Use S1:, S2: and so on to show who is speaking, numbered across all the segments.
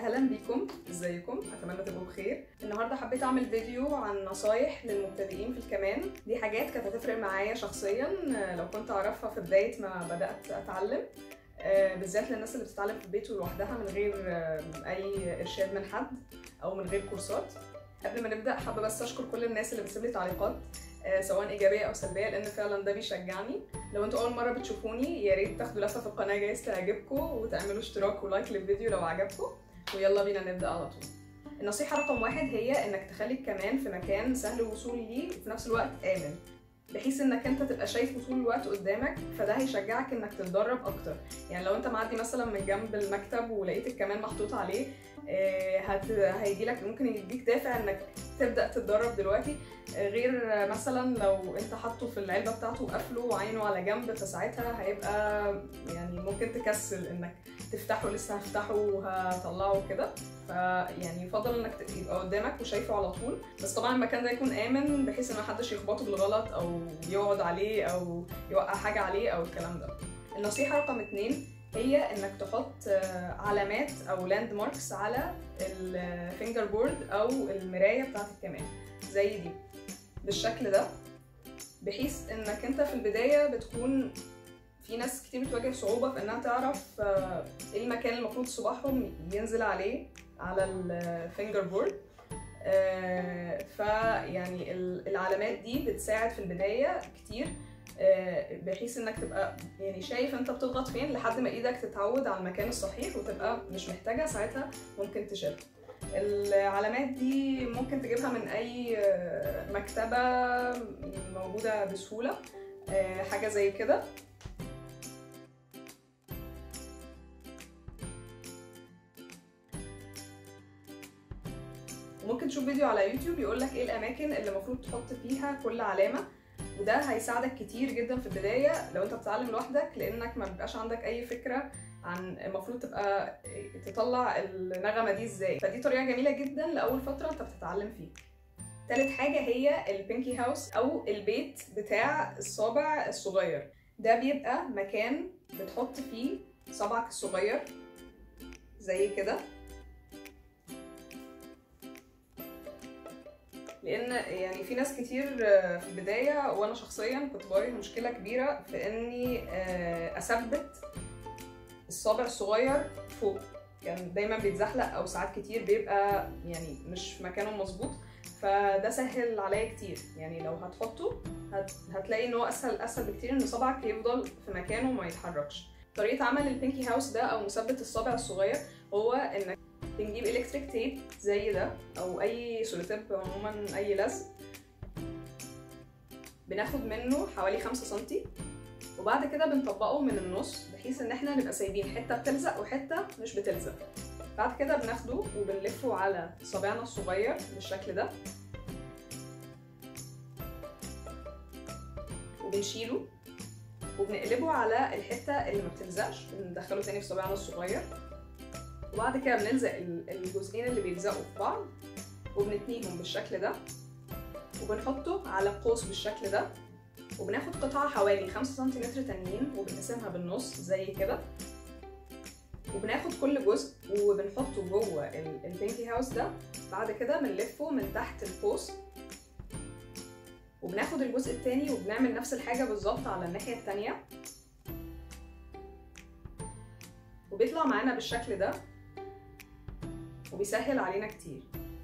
S1: اهلا بيكم ازيكم اتمنى تبقوا بخير النهارده حبيت اعمل فيديو عن نصايح للمبتدئين في الكمان دي حاجات كانت هتفرق معايا شخصيا لو كنت اعرفها في بدايه ما بدات اتعلم آه، بالذات للناس اللي بتتعلم في البيت لوحدها من غير آه، اي ارشاد من حد او من غير كورسات قبل ما نبدا حابه بس اشكر كل الناس اللي بتسيب لي تعليقات آه، سواء ايجابيه او سلبيه لان فعلا ده بيشجعني لو انتوا اول مره بتشوفوني يا ريت تاخدوا لفه في القناه جايز تعجبكم وتعملوا اشتراك ولايك للفيديو لو عجبكم ويلا بينا نبدا على طول النصيحه رقم واحد هي انك تخلي الكمان في مكان سهل الوصول ليه وفي نفس الوقت امن بحيث انك انت تبقى شايفه طول الوقت قدامك فده هيشجعك انك تتدرب اكتر يعني لو انت معدي مثلا من جنب المكتب ولقيت الكمان محطوط عليه آه، هت... هيجي لك ممكن يديك دافع انك تبدا تتدرب دلوقتي آه، غير مثلا لو انت حاطه في العلبه بتاعته وقافله وعينه على جنب فساعتها هيبقى يعني ممكن تكسل انك تفتحه لسه هفتحه وهطلعه كده فيعني يفضل انك يبقى قدامك وشايفه على طول بس طبعا المكان ده يكون امن بحيث ان محدش يخبطه بالغلط او يقعد عليه او يوقع حاجه عليه او الكلام ده النصيحه رقم اتنين هي انك تحط آه، علامات او لاند ماركس على الفينجر بورد او المرايه بتاعت الكمان زي دي بالشكل ده بحيث انك انت في البدايه بتكون في ناس كتير بتواجه صعوبه في انها تعرف آه، ايه المكان اللي المفروض صباعهم ينزل عليه على الفينجر بورد فيعني ال- العلامات دي بتساعد في البدايه كتير آه، بحيث انك تبقى يعني شايف انت بتضغط فين لحد ما ايدك تتعود على المكان الصحيح وتبقى مش محتاجه ساعتها ممكن تشيل العلامات دي ممكن تجيبها من اي آه، مكتبه موجوده بسهوله آه، حاجه زي كده وممكن تشوف فيديو على يوتيوب يقول لك ايه الاماكن اللي المفروض تحط فيها كل علامه وده هيساعدك كتير جدا في البدايه لو انت بتتعلم لوحدك لانك ما بيبقاش عندك اي فكره عن المفروض تبقى تطلع النغمه دي ازاي فدي طريقه جميله جدا لاول فتره انت بتتعلم فيها تالت حاجه هي البينكي هاوس او البيت بتاع الصابع الصغير ده بيبقى مكان بتحط فيه صبعك الصغير زي كده لان يعني في ناس كتير آه، في البدايه وانا شخصيا كنت بواجه مشكله كبيره في اني آه، اثبت الصابع الصغير فوق كان دايما بيتزحلق او ساعات كتير بيبقى يعني مش في مكانه مظبوط فده سهل عليا كتير يعني لو هتحطه هت... هتلاقي ان هو اسهل اسهل بكتير ان صبعك يفضل في مكانه وما يتحركش طريقه عمل البينكي هاوس ده او مثبت الصابع الصغير هو انك بنجيب الكتريك تيب زي ده او اي سوليتيب عموما اي لزق بناخد منه حوالي 5 سنتي وبعد كده بنطبقه من النص بحيث ان احنا نبقى سايبين حته بتلزق وحته مش بتلزق بعد كده بناخده وبنلفه على صابعنا الصغير بالشكل ده وبنشيله وبنقلبه على الحته اللي ما بتلزقش بندخله تاني في صابعنا الصغير وبعد كده بنلزق ال- الجزئين اللي بيلزقوا في بعض وبنتنيهم بالشكل ده وبنحطه على قوس بالشكل ده وبناخد قطعة حوالي 5 سنتيمتر تانيين وبنقسمها بالنص زي كده وبناخد كل جزء وبنحطه جوه ال- البينكي هاوس ده بعد كده بنلفه من تحت القوس وبناخد الجزء التاني وبنعمل نفس الحاجة بالظبط على الناحية التانية وبيطلع معانا بالشكل ده وبيسهل علينا كتير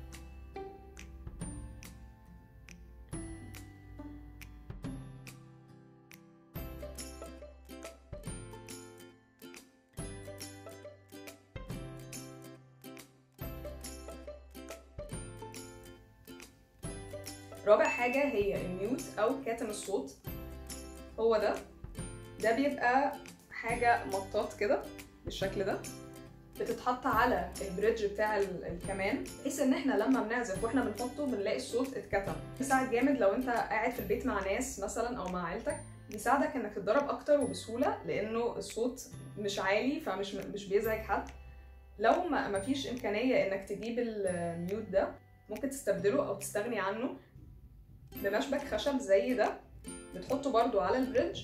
S1: رابع حاجة هي الميوت أو كاتم الصوت هو ده ده بيبقى حاجة مطاط كده بالشكل ده بتتحط على البريدج بتاع ال- الكمان بحيث ان احنا لما بنعزف واحنا بنحطه بنلاقي الصوت اتكتم بيساعد جامد لو انت قاعد في البيت مع ناس مثلا او مع عيلتك بيساعدك انك تتدرب اكتر وبسهوله لانه الصوت مش عالي فمش مش بيزعج حد لو ما ما فيش امكانيه انك تجيب الميوت ده ممكن تستبدله او تستغني عنه بمشبك خشب زي ده بتحطه برضو على البريدج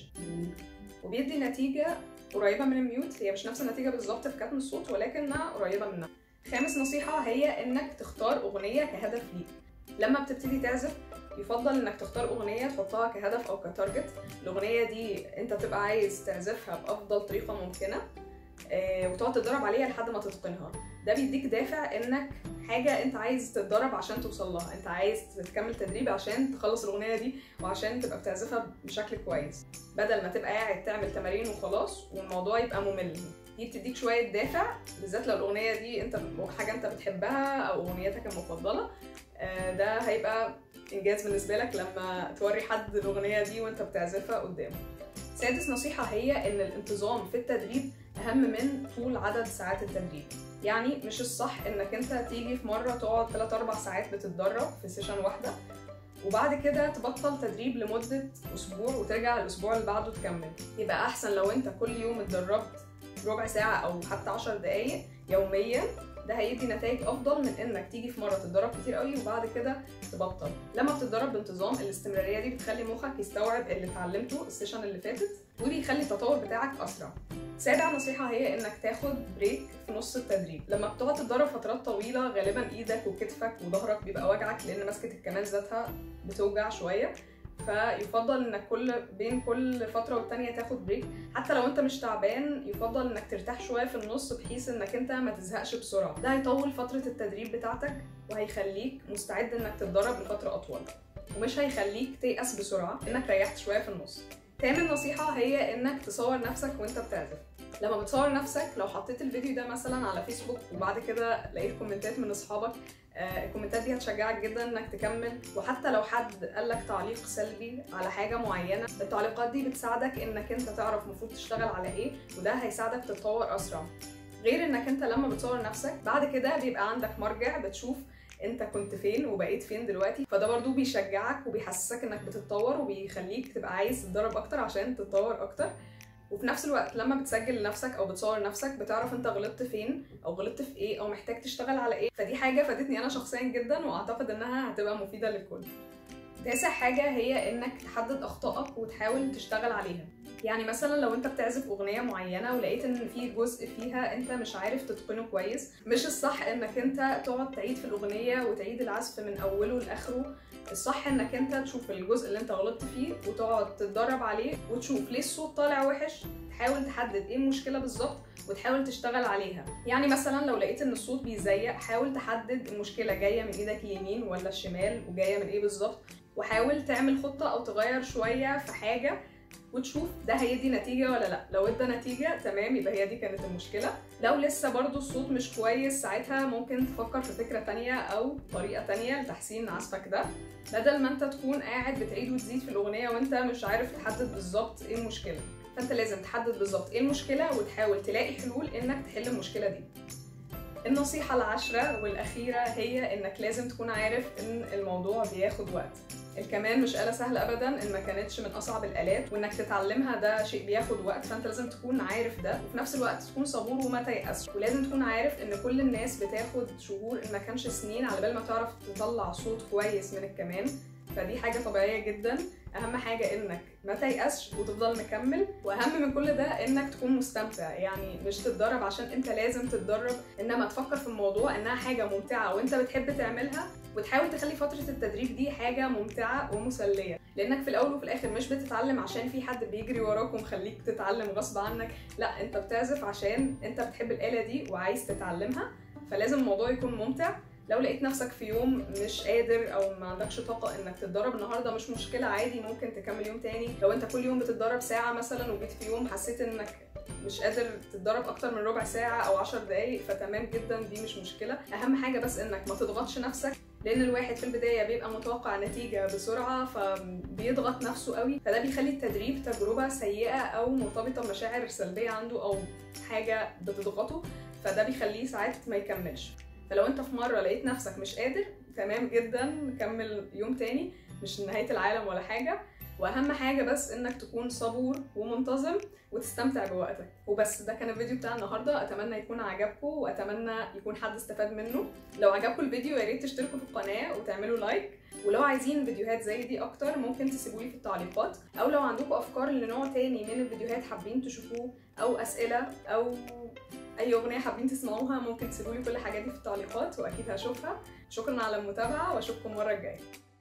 S1: وبيدي نتيجه قريبه من الميوت هي مش نفس النتيجه بالظبط في كتم الصوت ولكنها قريبه منها خامس نصيحة هي انك تختار اغنية كهدف ليك لما بتبتدي تعزف يفضل انك تختار اغنية تحطها كهدف او كتارجت الاغنية دي انت بتبقى عايز تعزفها بافضل طريقة ممكنة آه، وتقعد تتدرب عليها لحد ما تتقنها ده بيديك دافع انك حاجة انت عايز تتدرب عشان توصل لها انت عايز تكمل تدريب عشان تخلص الاغنية دي وعشان تبقى بتعزفها بشكل كويس بدل ما تبقى قاعد تعمل تمارين وخلاص والموضوع يبقى ممل دي بتديك شوية دافع بالذات لو الأغنية دي أنت حاجة أنت بتحبها أو أغنيتك المفضلة آه، ده هيبقى إنجاز بالنسبة لك لما توري حد الأغنية دي وأنت بتعزفها قدامه سادس نصيحة هي إن الانتظام في التدريب أهم من طول عدد ساعات التدريب يعني مش الصح إنك أنت تيجي في مرة تقعد 3 4 ساعات بتتدرب في سيشن واحدة وبعد كده تبطل تدريب لمدة أسبوع وترجع الأسبوع اللي بعده تكمل يبقى أحسن لو أنت كل يوم اتدربت ربع ساعة أو حتى 10 دقايق يوميا ده هيدي نتائج افضل من انك تيجي في مره تتدرب كتير قوي وبعد كده تبطل لما بتتدرب بانتظام الاستمراريه دي بتخلي مخك يستوعب اللي اتعلمته السيشن اللي فاتت وبيخلي التطور بتاعك اسرع سابع نصيحة هي انك تاخد بريك في نص التدريب لما بتقعد تتدرب فترات طويلة غالبا ايدك وكتفك وظهرك بيبقى وجعك لان ماسكة الكمان ذاتها بتوجع شوية فيفضل انك كل بين كل فتره والتانيه تاخد بريك حتى لو انت مش تعبان يفضل انك ترتاح شويه في النص بحيث انك انت ما تزهقش بسرعه ده هيطول فتره التدريب بتاعتك وهيخليك مستعد انك تتدرب لفتره اطول ومش هيخليك تيأس بسرعه انك ريحت شويه في النص تامن نصيحة هي انك تصور نفسك وانت بتعزف لما بتصور نفسك لو حطيت الفيديو ده مثلا على فيسبوك وبعد كده لقيت كومنتات من اصحابك آه، الكومنتات دي هتشجعك جدا انك تكمل وحتى لو حد قال لك تعليق سلبي على حاجه معينه التعليقات دي بتساعدك انك انت تعرف المفروض تشتغل على ايه وده هيساعدك تتطور اسرع غير انك انت لما بتصور نفسك بعد كده بيبقى عندك مرجع بتشوف انت كنت فين وبقيت فين دلوقتي فده برضو بيشجعك وبيحسسك انك بتتطور وبيخليك تبقى عايز تتدرب اكتر عشان تتطور اكتر وفي نفس الوقت لما بتسجل لنفسك او بتصور نفسك بتعرف انت غلطت فين او غلطت في ايه او محتاج تشتغل على ايه فدي حاجه فادتني انا شخصيا جدا واعتقد انها هتبقى مفيده للكل تاسع حاجة هي انك تحدد اخطائك وتحاول تشتغل عليها يعني مثلا لو انت بتعزف اغنية معينة ولقيت ان في جزء فيها انت مش عارف تتقنه كويس مش الصح انك انت تقعد تعيد في الاغنية وتعيد العزف من اوله لاخره الصح انك انت تشوف الجزء اللي انت غلطت فيه وتقعد تتدرب عليه وتشوف ليه الصوت طالع وحش تحاول تحدد ايه المشكله بالظبط وتحاول تشتغل عليها يعني مثلا لو لقيت ان الصوت بيزيق حاول تحدد المشكله جايه من ايدك اليمين ولا الشمال وجايه من ايه بالظبط وحاول تعمل خطه او تغير شويه في حاجه وتشوف ده هيدي نتيجة ولا لا لو ادى نتيجة تمام يبقى هي دي كانت المشكلة لو لسه برضو الصوت مش كويس ساعتها ممكن تفكر في فكرة تانية أو طريقة تانية لتحسين عزفك ده بدل ما انت تكون قاعد بتعيد وتزيد في الأغنية وانت مش عارف تحدد بالظبط ايه المشكلة فانت لازم تحدد بالظبط ايه المشكلة وتحاول تلاقي حلول انك تحل المشكلة دي النصيحة العاشرة والأخيرة هي إنك لازم تكون عارف إن الموضوع بياخد وقت الكمان مش آلة سهلة أبدا إن ما كانتش من أصعب الآلات وإنك تتعلمها ده شيء بياخد وقت فأنت لازم تكون عارف ده وفي نفس الوقت تكون صبور وما تيأسش ولازم تكون عارف إن كل الناس بتاخد شهور إن ما كانش سنين على بال ما تعرف تطلع صوت كويس من الكمان فدي حاجة طبيعية جدا اهم حاجه انك ما تيأسش وتفضل مكمل واهم من كل ده انك تكون مستمتع يعني مش تتدرب عشان انت لازم تتدرب انما تفكر في الموضوع انها حاجه ممتعه وانت بتحب تعملها وتحاول تخلي فتره التدريب دي حاجه ممتعه ومسليه لانك في الاول وفي الاخر مش بتتعلم عشان في حد بيجري وراك ومخليك تتعلم غصب عنك لا انت بتعزف عشان انت بتحب الاله دي وعايز تتعلمها فلازم الموضوع يكون ممتع لو لقيت نفسك في يوم مش قادر او ما عندكش طاقه انك تتدرب النهارده مش مشكله عادي ممكن تكمل يوم تاني لو انت كل يوم بتتدرب ساعه مثلا وجيت في يوم حسيت انك مش قادر تتدرب اكتر من ربع ساعه او 10 دقايق فتمام جدا دي مش مشكله اهم حاجه بس انك ما تضغطش نفسك لان الواحد في البدايه بيبقى متوقع نتيجه بسرعه فبيضغط نفسه قوي فده بيخلي التدريب تجربه سيئه او مرتبطه بمشاعر سلبيه عنده او حاجه بتضغطه فده بيخليه ساعات ما يكملش فلو انت في مره لقيت نفسك مش قادر تمام جدا كمل يوم تاني مش نهايه العالم ولا حاجه واهم حاجه بس انك تكون صبور ومنتظم وتستمتع بوقتك وبس ده كان الفيديو بتاع النهارده اتمنى يكون عجبكم واتمنى يكون حد استفاد منه لو عجبكم الفيديو يا ريت تشتركوا في القناه وتعملوا لايك ولو عايزين فيديوهات زي دي اكتر ممكن تسيبولي في التعليقات او لو عندكم افكار لنوع تاني من الفيديوهات حابين تشوفوه او اسئله او اي اغنيه حابين تسمعوها ممكن تسيبولي كل الحاجات دي في التعليقات واكيد هشوفها شكرا على المتابعه واشوفكم المره الجايه